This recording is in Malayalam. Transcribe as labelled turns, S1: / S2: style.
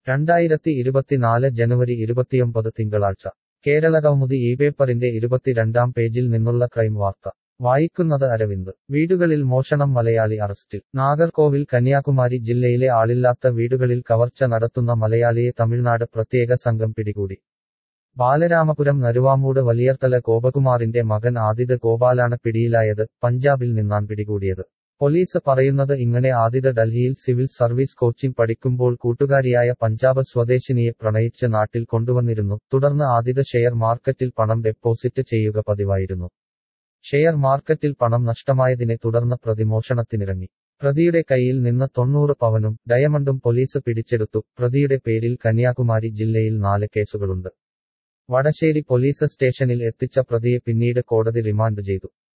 S1: രണ്ടായിരത്തി ഇരുപത്തിനാല് ജനുവരി ഇരുപത്തിയൊമ്പത് തിങ്കളാഴ്ച കേരളകൗമുദി ഈ പേപ്പറിന്റെ ഇരുപത്തിരണ്ടാം പേജിൽ നിന്നുള്ള ക്രൈം വാർത്ത വായിക്കുന്നത് അരവിന്ദ് വീടുകളിൽ മോഷണം മലയാളി അറസ്റ്റിൽ നാഗർകോവിൽ കന്യാകുമാരി ജില്ലയിലെ ആളില്ലാത്ത വീടുകളിൽ കവർച്ച നടത്തുന്ന മലയാളിയെ തമിഴ്നാട് പ്രത്യേക സംഘം പിടികൂടി ബാലരാമപുരം നരുവാമൂട് വലിയർത്തല ഗോപകുമാറിന്റെ മകൻ ആദിത് ഗോപാലാണ് പിടിയിലായത് പഞ്ചാബിൽ നിന്നാണ് പിടികൂടിയത് പോലീസ് പറയുന്നത് ഇങ്ങനെ ആദിത് ഡൽഹിയിൽ സിവിൽ സർവീസ് കോച്ചിംഗ് പഠിക്കുമ്പോൾ കൂട്ടുകാരിയായ പഞ്ചാബ് സ്വദേശിനിയെ പ്രണയിച്ച് നാട്ടിൽ കൊണ്ടുവന്നിരുന്നു തുടർന്ന് ആദിത് ഷെയർ മാർക്കറ്റിൽ പണം ഡെപ്പോസിറ്റ് ചെയ്യുക പതിവായിരുന്നു ഷെയർ മാർക്കറ്റിൽ പണം നഷ്ടമായതിനെ തുടർന്ന് പ്രതി മോഷണത്തിനിറങ്ങി പ്രതിയുടെ കയ്യിൽ നിന്ന് തൊണ്ണൂറ് പവനും ഡയമണ്ടും പോലീസ് പിടിച്ചെടുത്തു പ്രതിയുടെ പേരിൽ കന്യാകുമാരി ജില്ലയിൽ നാല് കേസുകളുണ്ട് വടശ്ശേരി പോലീസ് സ്റ്റേഷനിൽ എത്തിച്ച പ്രതിയെ പിന്നീട് കോടതി റിമാൻഡ് ചെയ്തു